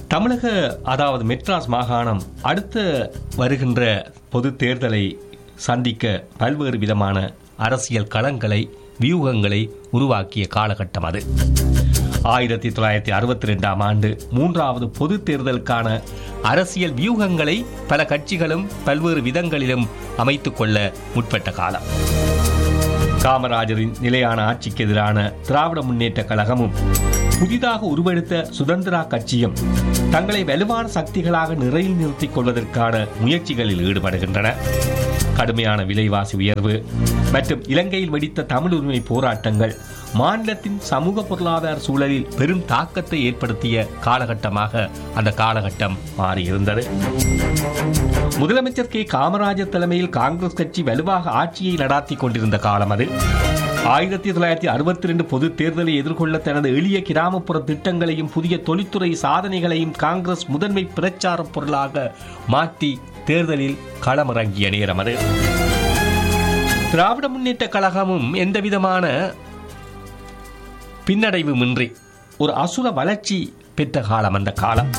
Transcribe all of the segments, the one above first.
தமிழக அதாவது மெட்ராஸ் மாகாணம் அடுத்த வருகின்ற பொது தேர்தலை சந்திக்க பல்வேறு விதமான அரசியல் களங்களை வியூகங்களை உருவாக்கிய காலகட்டம் அது ஆயிரத்தி தொள்ளாயிரத்தி அறுபத்தி ரெண்டாம் ஆண்டு மூன்றாவது பொது தேர்தலுக்கான அரசியல் வியூகங்களை பல கட்சிகளும் பல்வேறு விதங்களிலும் அமைத்துக் கொள்ள முற்பட்ட காலம் காமராஜரின் நிலையான ஆட்சிக்கு எதிரான திராவிட முன்னேற்ற கழகமும் புதிதாக உருவெடுத்த சுதந்திரா கட்சியும் தங்களை வலுவான சக்திகளாக நிறையில் நிறுத்திக் கொள்வதற்கான முயற்சிகளில் ஈடுபடுகின்றன கடுமையான விலைவாசி உயர்வு மற்றும் இலங்கையில் வெடித்த தமிழ் உரிமை போராட்டங்கள் மாநிலத்தின் சமூக பொருளாதார சூழலில் பெரும் தாக்கத்தை ஏற்படுத்திய காலகட்டமாக அந்த காலகட்டம் மாறியிருந்தது முதலமைச்சர் கே காமராஜர் தலைமையில் காங்கிரஸ் கட்சி வலுவாக ஆட்சியை நடாத்தி கொண்டிருந்த காலம் அது ஆயிரத்தி தொள்ளாயிரத்தி அறுபத்தி ரெண்டு பொது தேர்தலை எதிர்கொள்ள தனது எளிய கிராமப்புற திட்டங்களையும் புதிய தொழில்துறை சாதனைகளையும் காங்கிரஸ் முதன்மை பிரச்சார பொருளாக மாற்றி தேர்தலில் களமிறங்கிய நேரம் அது திராவிட முன்னேற்ற கழகமும் எந்தவிதமான பின்னடைவுமின்றி ஒரு அசுர வளர்ச்சி பெற்ற காலம் அந்த காலம்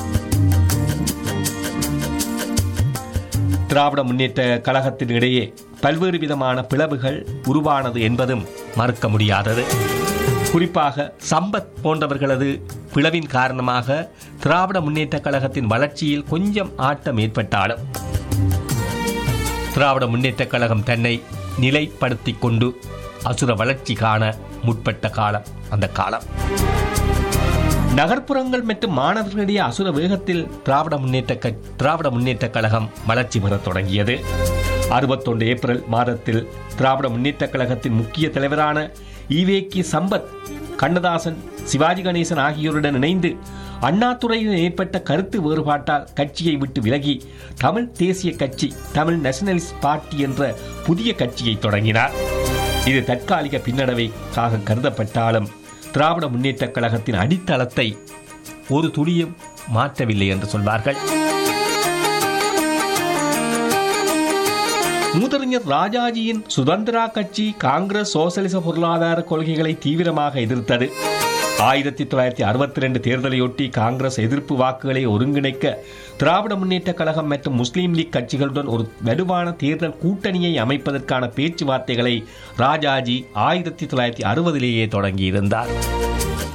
திராவிட முன்னேற்ற கழகத்தின் இடையே பல்வேறு விதமான பிளவுகள் உருவானது என்பதும் மறுக்க முடியாதது குறிப்பாக சம்பத் போன்றவர்களது பிளவின் காரணமாக திராவிட முன்னேற்ற கழகத்தின் வளர்ச்சியில் கொஞ்சம் ஆட்டம் ஏற்பட்டாலும் திராவிட முன்னேற்ற கழகம் தன்னை நிலைப்படுத்திக் கொண்டு அசுர வளர்ச்சி காண முற்பட்ட காலம் அந்த காலம் நகர்ப்புறங்கள் மற்றும் மாணவர்களிடையே அசுர வேகத்தில் திராவிட முன்னேற்ற க- திராவிட முன்னேற்ற கழகம் வளர்ச்சி பெறத் தொடங்கியது அறுபத்தொன்று ஏப்ரல் மாதத்தில் திராவிட முன்னேற்ற கழகத்தின் முக்கிய தலைவரான ஈவேக்கி சம்பத் கண்ணதாசன் சிவாஜி கணேசன் ஆகியோருடன் இணைந்து அண்ணாதுறையில் ஏற்பட்ட கருத்து வேறுபாட்டால் கட்சியை விட்டு விலகி தமிழ் தேசிய கட்சி தமிழ் நேஷனலிஸ்ட் பார்ட்டி என்ற புதிய கட்சியை தொடங்கினார் இது தற்காலிக பின்னடைவைக்காக கருதப்பட்டாலும் திராவிட முன்னேற்ற கழகத்தின் அடித்தளத்தை ஒரு துளியும் மாற்றவில்லை என்று சொல்வார்கள் மூதறிஞர் ராஜாஜியின் சுதந்திரா கட்சி காங்கிரஸ் சோசலிச பொருளாதார கொள்கைகளை தீவிரமாக எதிர்த்தது ஆயிரத்தி தொள்ளாயிரத்தி அறுபத்தி ரெண்டு தேர்தலையொட்டி காங்கிரஸ் எதிர்ப்பு வாக்குகளை ஒருங்கிணைக்க திராவிட முன்னேற்ற கழகம் மற்றும் முஸ்லீம் லீக் கட்சிகளுடன் ஒரு வலுவான தேர்தல் கூட்டணியை அமைப்பதற்கான பேச்சுவார்த்தைகளை ராஜாஜி ஆயிரத்தி தொள்ளாயிரத்தி அறுபதிலேயே தொடங்கியிருந்தார்